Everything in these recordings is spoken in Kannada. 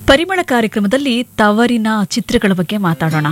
ಪರಿಮಳ ಕಾರ್ಯಕ್ರಮದಲ್ಲಿ ತವರಿನ ಚಿತ್ರಗಳ ಬಗ್ಗೆ ಮಾತಾಡೋಣ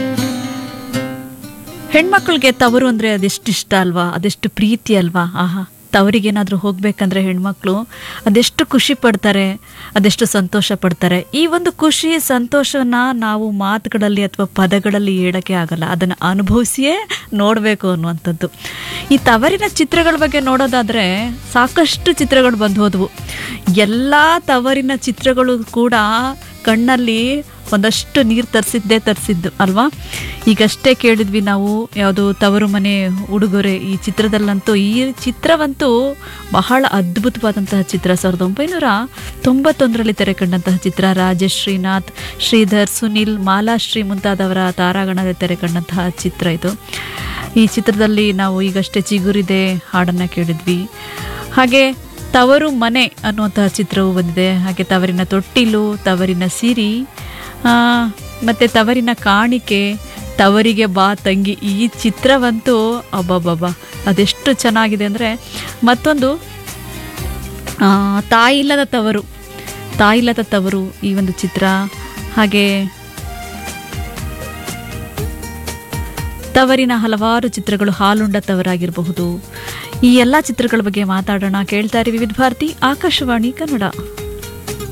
ಹೆಣ್ಮಕ್ಳಿಗೆ ತವರು ಅಂದ್ರೆ ಅದೆಷ್ಟು ಇಷ್ಟ ಅಲ್ವಾ ಅದೆಷ್ಟು ಪ್ರೀತಿ ಅಲ್ವಾ ಆಹಾ ತವರಿಗೇನಾದ್ರೂ ಹೋಗ್ಬೇಕಂದ್ರೆ ಹೆಣ್ಮಕ್ಳು ಅದೆಷ್ಟು ಖುಷಿ ಪಡ್ತಾರೆ ಅದೆಷ್ಟು ಸಂತೋಷ ಪಡ್ತಾರೆ ಈ ಒಂದು ಖುಷಿ ಸಂತೋಷನ ನಾವು ಮಾತುಗಳಲ್ಲಿ ಅಥವಾ ಪದಗಳಲ್ಲಿ ಹೇಳಕ್ಕೆ ಆಗಲ್ಲ ಅದನ್ನು ಅನುಭವಿಸಿಯೇ ನೋಡಬೇಕು ಅನ್ನುವಂಥದ್ದು ಈ ತವರಿನ ಚಿತ್ರಗಳ ಬಗ್ಗೆ ನೋಡೋದಾದ್ರೆ ಸಾಕಷ್ಟು ಚಿತ್ರಗಳು ಬಂದು ಹೋದವು ಎಲ್ಲ ತವರಿನ ಚಿತ್ರಗಳು ಕೂಡ ಕಣ್ಣಲ್ಲಿ ಒಂದಷ್ಟು ನೀರು ತರಿಸಿದ್ದೇ ತರಿಸಿದ್ದು ಅಲ್ವಾ ಈಗಷ್ಟೇ ಕೇಳಿದ್ವಿ ನಾವು ಯಾವುದು ತವರು ಮನೆ ಉಡುಗೊರೆ ಈ ಚಿತ್ರದಲ್ಲಂತೂ ಈ ಚಿತ್ರವಂತೂ ಬಹಳ ಅದ್ಭುತವಾದಂತಹ ಚಿತ್ರ ಸಾವಿರದ ಒಂಬೈನೂರ ತೊಂಬತ್ತೊಂದರಲ್ಲಿ ತೆರೆ ಕಂಡಂತಹ ಚಿತ್ರ ರಾಜೇಶ್ ಶ್ರೀನಾಥ್ ಶ್ರೀಧರ್ ಸುನಿಲ್ ಮಾಲಾಶ್ರೀ ಮುಂತಾದವರ ತಾರಾಗಣದಲ್ಲಿ ತೆರೆ ಕಂಡಂತಹ ಚಿತ್ರ ಇದು ಈ ಚಿತ್ರದಲ್ಲಿ ನಾವು ಈಗಷ್ಟೇ ಚಿಗುರಿದೆ ಹಾಡನ್ನು ಕೇಳಿದ್ವಿ ಹಾಗೆ ತವರು ಮನೆ ಅನ್ನುವಂತಹ ಚಿತ್ರವು ಬಂದಿದೆ ಹಾಗೆ ತವರಿನ ತೊಟ್ಟಿಲು ತವರಿನ ಸಿರಿ ಆ, ಮತ್ತೆ ತವರಿನ ಕಾಣಿಕೆ ತವರಿಗೆ ಬಾ ತಂಗಿ ಈ ಚಿತ್ರವಂತೂ ಅಬ್ಬಬ್ಬಬ್ಬ ಅದೆಷ್ಟು ಚೆನ್ನಾಗಿದೆ ಅಂದರೆ ಮತ್ತೊಂದು ಆ, ತಾಯಿಲ್ಲದ ತವರು ತಾಯಿಲ್ಲದ ತವರು ಈ ಒಂದು ಚಿತ್ರ ಹಾಗೆ ತವರಿನ ಹಲವಾರು ಚಿತ್ರಗಳು ಹಾಲುಂಡ ತವರಾಗಿರಬಹುದು ಈ ಎಲ್ಲ ಚಿತ್ರಗಳ ಬಗ್ಗೆ ಮಾತಾಡೋಣ ಕೇಳ್ತಾ ಇರಿ ವಿವಿಧ ಭಾರತಿ ಆಕಾಶವಾಣಿ ಕನ್ನಡ